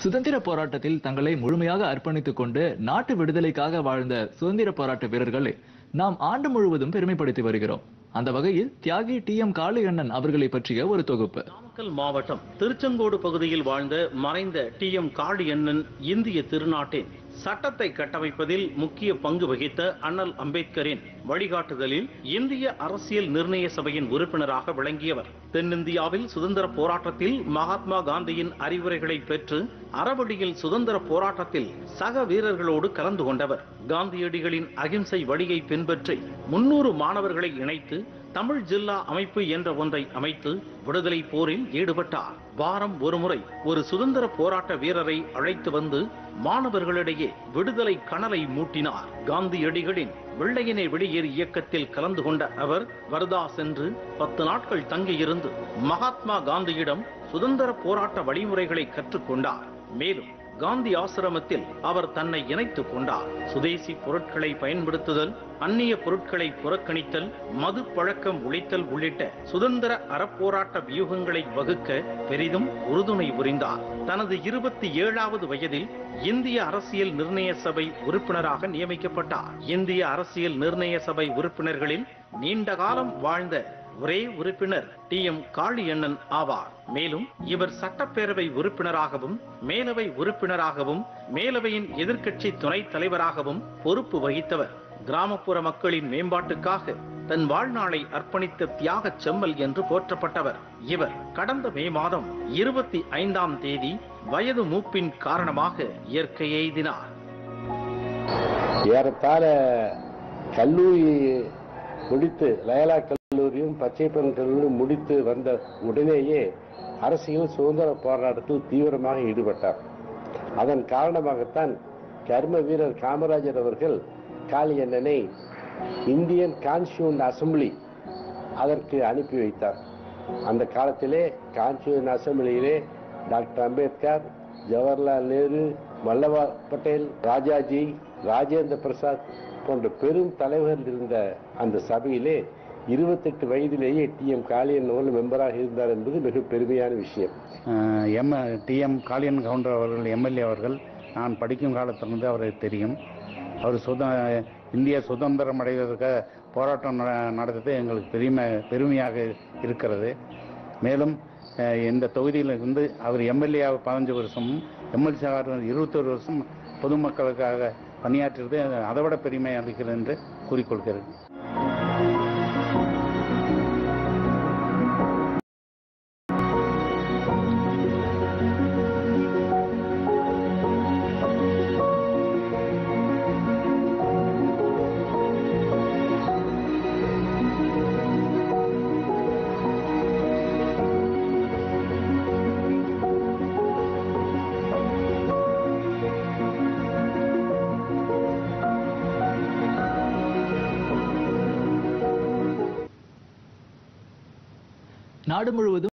சுதந்திர போராட்டத்தில் தங்களை முழுமையாக அர்ப்பணித்துக் கொண்டு நாட்டு விடுதலைக்காக வாழ்ந்த சுதந்திர போராட்ட வீரர்களை நாம் ஆண்டு முழுவதும் பெருமைப்படுத்தி வருகிறோம் அந்த வகையில் தியாகி டி எம் காளியண்ணன் அவர்களை பற்றிய ஒரு தொகுப்பு நாமக்கல் மாவட்டம் திருச்செங்கோடு பகுதியில் வாழ்ந்த மறைந்த டி எம் காளியண்ணன் இந்திய திருநாட்டின் சட்டத்தை கட்டமைப்பதில் முக்கிய பங்கு வகித்த அண்ணல் அம்பேத்கரின் வழிகாட்டுதலில் இந்திய அரசியல் நிர்ணய சபையின் உறுப்பினராக விளங்கியவர் தென்னிந்தியாவில் சுதந்திர போராட்டத்தில் மகாத்மா காந்தியின் அறிவுரைகளை பெற்று அறவழியில் சுதந்திர போராட்டத்தில் சக வீரர்களோடு கலந்து கொண்டவர் காந்தியடிகளின் அகிம்சை வழியை பின்பற்றி முன்னூறு மாணவர்களை இணைத்து தமிழ் ஜில்லா அமைப்பு என்ற ஒன்றை அமைத்து விடுதலை போரில் ஈடுபட்டார் வாரம் ஒருமுறை ஒரு சுதந்திர போராட்ட வீரரை அழைத்து வந்து மாணவர்களிடையே விடுதலை கனலை மூட்டினார் காந்தியடிகளின் வெள்ளையனே வெளியேறு இயக்கத்தில் கலந்து கொண்ட அவர் வர்தா சென்று பத்து நாட்கள் தங்கியிருந்து மகாத்மா காந்தியிடம் சுதந்திர போராட்ட வழிமுறைகளை கற்றுக்கொண்டார் மேலும் காந்தி ஆசிரமத்தில் அவர் தன்னை இணைத்துக் கொண்டார் சுதேசி பொருட்களை பயன்படுத்துதல் அந்நிய பொருட்களை புறக்கணித்தல் மது பழக்கம் ஒழித்தல் உள்ளிட்ட சுதந்திர அறப்போராட்ட வியூகங்களை வகுக்க பெரிதும் உறுதுணை புரிந்தார் தனது இருபத்தி ஏழாவது வயதில் இந்திய அரசியல் நிர்ணய சபை உறுப்பினராக நியமிக்கப்பட்டார் இந்திய அரசியல் நிர்ணய சபை உறுப்பினர்களில் நீண்ட காலம் வாழ்ந்த ஒரே உறுப்பினர் டி எம் காளியண்ணன் ஆவார் மேலும் இவர் சட்டப்பேரவை உறுப்பினராகவும் மேலவை உறுப்பினராகவும் மேலவையின் எதிர்க்கட்சி துணைத் தலைவராகவும் பொறுப்பு வகித்தவர் கிராமப்புற மக்களின் மேம்பாட்டுக்காக தன் வாழ்நாளை அர்ப்பணித்த தியாகச் செம்மல் என்று போற்றப்பட்டவர் இவர் கடந்த மே மாதம் இருபத்தி ஐந்தாம் தேதி வயது மூப்பின் காரணமாக இயற்கை எய்தினார் ஏறத்தாழ கல்லூரி முடித்து லயலா கல்லூரியும் பச்சைப்பன் கல்லூரியும் முடித்து வந்த உடனேயே அரசியல் சுதந்திர போராட்டத்தில் தீவிரமாக ஈடுபட்டார் அதன் காரணமாகத்தான் கர்ம வீரர் காமராஜர் அவர்கள் காளியண்ணனை இந்தியன் கான்ஸ்டியூன் அசம்பிளி அதற்கு அனுப்பி வைத்தார் அந்த காலத்திலே கான்ஸ்டியூன் அசம்பிளியிலே டாக்டர் அம்பேத்கர் ஜவஹர்லால் நேரு வல்லபாய் பட்டேல் ராஜாஜி ராஜேந்திர பிரசாத் போன்ற பெரும் தலைவர்கள் இருந்த அந்த சபையிலே இருபத்தெட்டு வயதிலேயே டி எம் காளியன் அவர்கள் மெம்பராக இருந்தார் என்பது மிக பெருமையான விஷயம் எம் டிஎம் காளியன் கவுண்டர் அவர்கள் எம்எல்ஏ அவர்கள் நான் படிக்கும் காலத்திலிருந்து அவரை தெரியும் அவர் சுத இந்திய சுதந்திரம் அடைவதற்கு போராட்டம் ந- நடந்தது எங்களுக்கு பெருமை பெருமையாக இருக்கிறது மேலும் அஹ், இந்த தொகுதியில் இருந்து அவர் எம்எல்ஏ பதினஞ்சு வருஷமும் எம்எல்சி இருபத்தொரு வருஷம் பொதுமக்களுக்காக பணியாற்றியது அதை விட பெருமை அளிக்கிறது என்று கூறிக்கொள்கிறேன் நாடு முழுவதும்